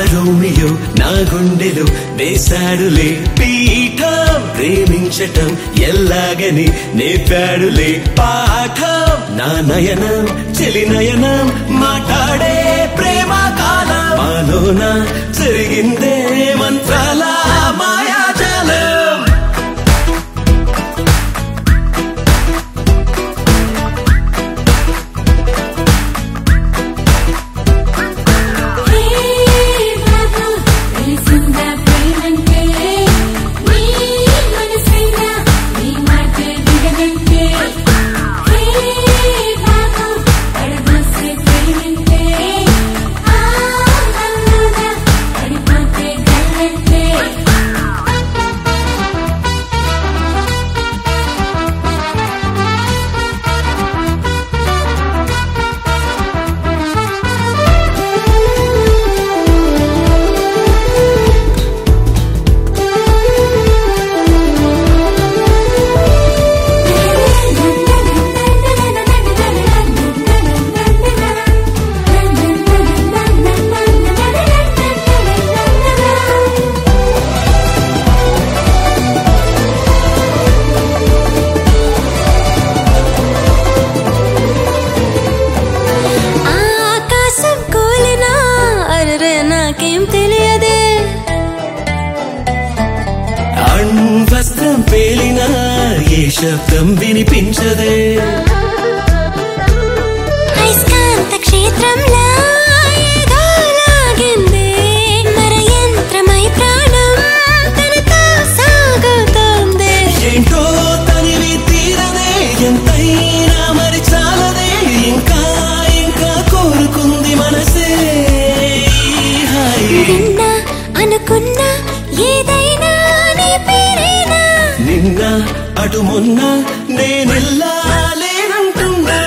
Romeo నా గుండెలో వేశాడులే పీఠం ప్రేమించటం ఎల్లాగని నేర్పాడులే పాఠం నా నయనం చెలి నయనం మాట్లాడే ప్రేమ కాలం మాలోన జరిగిందే మంత్రాల మాయాజాలం హే బాబు తెలిసిందా ప్రేమంటే నీ మనసైనా నీ మాట వినదంటే హే బాబు పడదోసే ప్రేమంటే ఆ నల్లుగా పడిపోతే గల్లంటే ఆకాశం కూలినా అరే నాకేం తెలియదే అణ్వస్త్రం పేలినా ఏ శబ్దం వినిపించదే అయస్కాంత క్షేత్రంలా ఏదో లాగిందే మర యంత్రమై ప్రాణం తనతో సాగుతోందే ఏంటో తనివి తీరదే ఎంతైనా మరి చాలదే ఇంకా ఇంకా కోరుకుంది మనసే ఈ హాయి విన్నా అనుకున్నా ఏదైనా నీ పేరేనా నిన్న అటు మొన్న నేనెల్లా లేనంటున్నా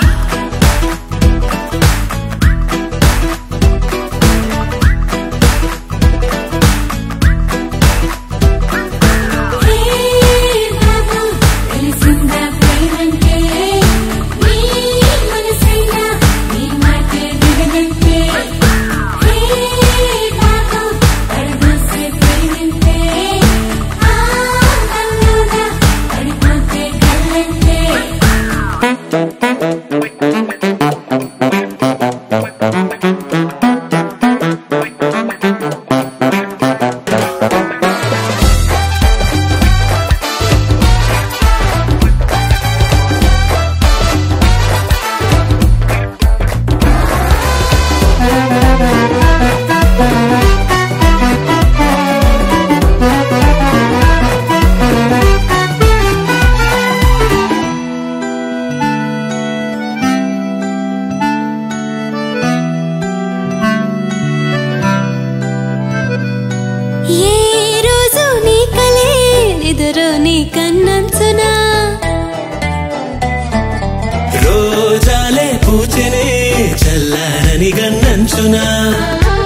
హే బాబు తెలిసిందా ప్రేమంటే నీ మనసైనా నీ మాట వినదంటే హే బాబు పడదోసే ప్రేమంటే ఆ నల్లుగా పడిపోతే గల్లంటే ఏ రోజు నీ కలే నిదురు నీ కన్నంచునా రోజాలే పూచెనే చల్లారని గన్నంచునా